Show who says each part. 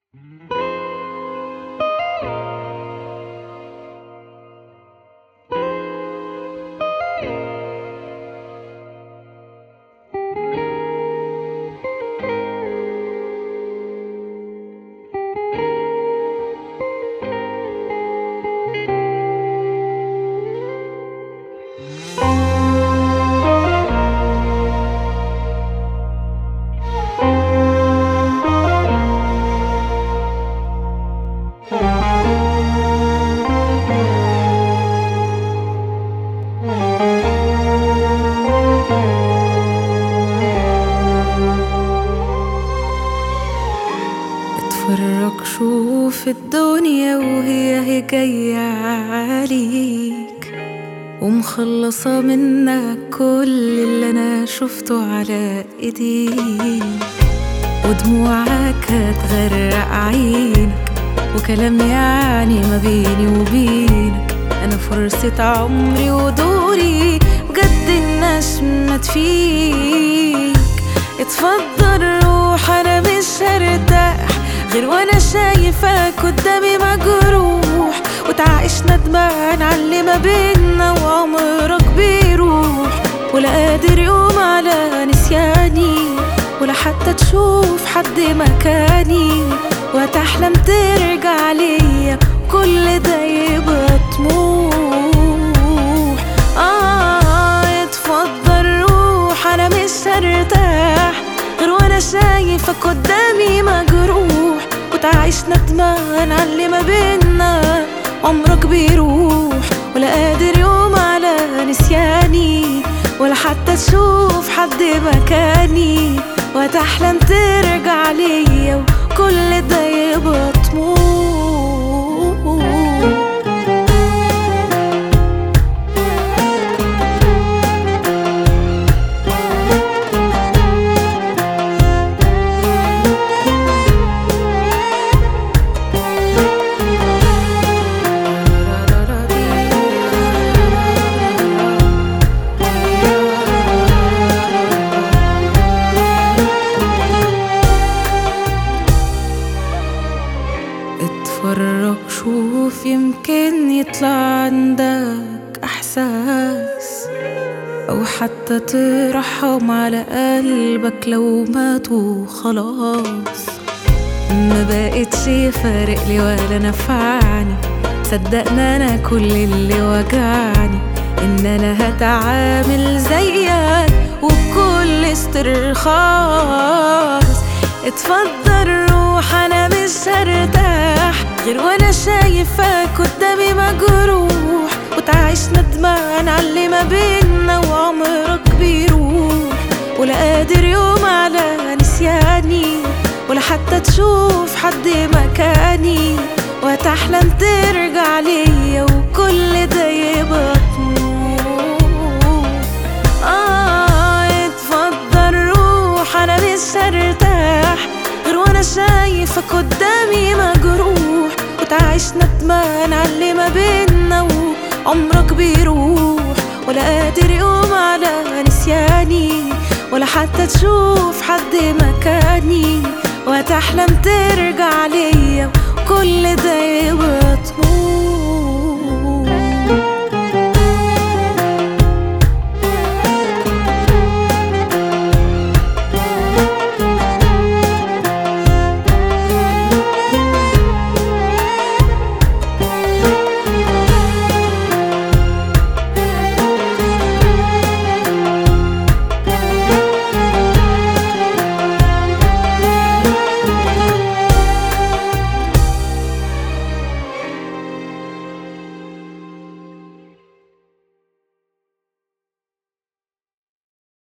Speaker 1: اتفرج شوف الدنيا وهي هي جاية عليك ومخلصة منك كل اللي أنا شفته على إيديك ودموعك هتغرق عينك وكلام يعني ما بيني وبينك أنا فرصة عمري ودوري بجد النشمة فيك اتفضل روح أنا مش هرتاح غير وانا شايفك قدامي مجروح وتعايش ندمان على اللي ما بينا وعمرك بيروح ولا قادر يوم على نسياني ولا حتى تشوف حد مكاني وتحلم ترجع ليا كل ده يبقى طموح آه اتفضل روح أنا مش هرتاح غير وانا شايفك قدامي مجروح وتعيش ندمان على اللي ما بينا عمرك بيروح ولا قادر يوم على نسياني ولا حتى تشوف حد مكاني وتحلم ترجع ليا وكل ده يبقى طموح اتفرج شوف يمكن يطلع عندك احساس او حتى ترحم على قلبك لو مات وخلاص ما بقتش فارق لي ولا نفعني صدقنا انا كل اللي وجعني ان انا هتعامل زيك وبكل استرخاص اتفضل روح انا مش هرتاح غير وانا شايفك قدامي مجروح وتعيش ندمان على اللي ما بينا وعمرك بيروح ولا قادر يوم على نسياني ولا حتى تشوف حد مكاني وتحلم ترجع ليا وكل ده يبقى طموح آه اتفضل روح أنا مش هرتاح غير وأنا شايفك قدامي مجروح وتعيش ندمان على اللي ما بينا وعمرك بيروح ولا قادر يوم على نسياني ولا حتى تشوف حد مكاني وتحلم ترجع ليا